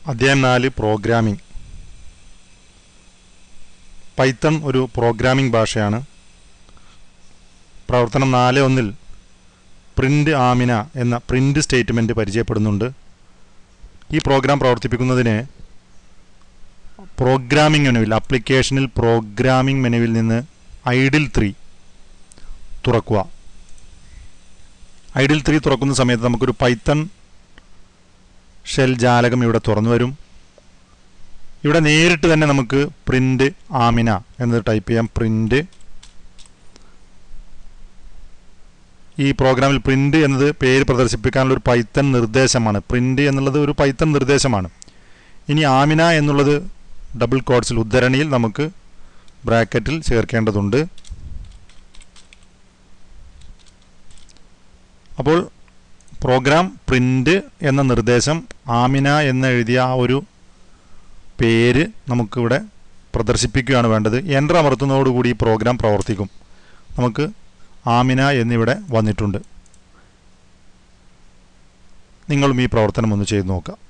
അധ്യായം നാല് programming Python ഒരു പ്രോഗ്രാമിംഗ് ഭാഷയാണ് പ്രവർത്തനം നാല് ഒന്നിൽ പ്രിൻ്റ് ആമിന എന്ന പ്രിൻ്റ് സ്റ്റേറ്റ്മെൻറ്റ് പരിചയപ്പെടുന്നുണ്ട് ഈ പ്രോഗ്രാം പ്രവർത്തിപ്പിക്കുന്നതിന് പ്രോഗ്രാമിംഗ് മെനുവിൽ ആപ്ലിക്കേഷനിൽ പ്രോഗ്രാമിംഗ് മെനുവിൽ നിന്ന് ഐഡിൽ ത്രീ തുറക്കുക ഐഡിൽ ത്രീ തുറക്കുന്ന സമയത്ത് നമുക്കൊരു പൈത്തൺ ഷെൽ ജാലകം ഇവിടെ തുറന്നു വരും ഇവിടെ നേരിട്ട് തന്നെ നമുക്ക് പ്രിൻ്റ് ആമിന എന്ന് ടൈപ്പ് ചെയ്യാം പ്രിൻ്റ് ഈ പ്രോഗ്രാമിൽ പ്രിൻ്റ് എന്നത് പേര് പ്രദർശിപ്പിക്കാനുള്ള ഒരു പൈത്തൺ നിർദ്ദേശമാണ് പ്രിൻ്റ് എന്നുള്ളത് ഒരു പൈത്തൺ നിർദ്ദേശമാണ് ഇനി ആമിന എന്നുള്ളത് ഡബിൾ കോഡ്സിൽ ഉദ്ധരണിയിൽ നമുക്ക് ബ്രാക്കറ്റിൽ ചേർക്കേണ്ടതുണ്ട് അപ്പോൾ പ്രോഗ്രാം പ്രിൻ്റ് എന്ന നിർദ്ദേശം ആമിന എന്ന് എഴുതിയ ആ ഒരു പേര് നമുക്കിവിടെ പ്രദർശിപ്പിക്കുകയാണ് വേണ്ടത് എൻ്റർ അമർത്തുന്നതോടുകൂടി ഈ പ്രോഗ്രാം പ്രവർത്തിക്കും നമുക്ക് ആമിന എന്നിവിടെ വന്നിട്ടുണ്ട് നിങ്ങളും ഈ പ്രവർത്തനം ഒന്ന് ചെയ്തു നോക്കാം